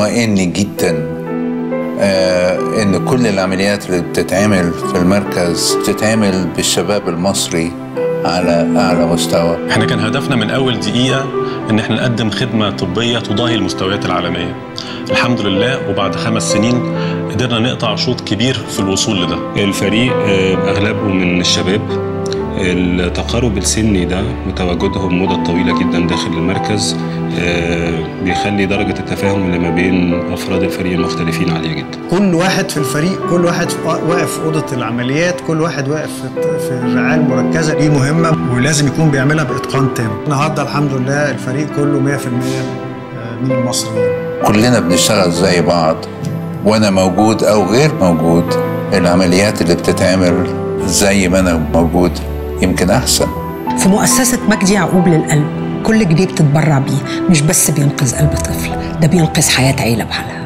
مطمئن جدا آه ان كل العمليات اللي بتتعمل في المركز بتتعمل بالشباب المصري على اعلى مستوى احنا كان هدفنا من اول دقيقه ان احنا نقدم خدمه طبيه تضاهي المستويات العالميه الحمد لله وبعد خمس سنين قدرنا نقطع شوط كبير في الوصول لده الفريق آه، اغلبه من الشباب التقارب السني ده وتواجدهم مدة طويلة جدا داخل المركز آه، بيخلي درجة التفاهم اللي ما بين أفراد الفريق المختلفين عالية جدا كل واحد في الفريق كل واحد واقف في اوضه العمليات كل واحد واقف في- في الرعايه المركزه دي مهمه ولازم يكون بيعملها باتقان تام النهارده الحمد لله الفريق كله 100% من المصريين كلنا بنشتغل زي بعض وانا موجود او غير موجود العمليات اللي بتتعمل زي ما انا موجود يمكن احسن في مؤسسة مجدي يعقوب للقلب كل جنيه بتتبرع بيه مش بس بينقذ قلب طفل ده بينقذ حياة عيلة بحالها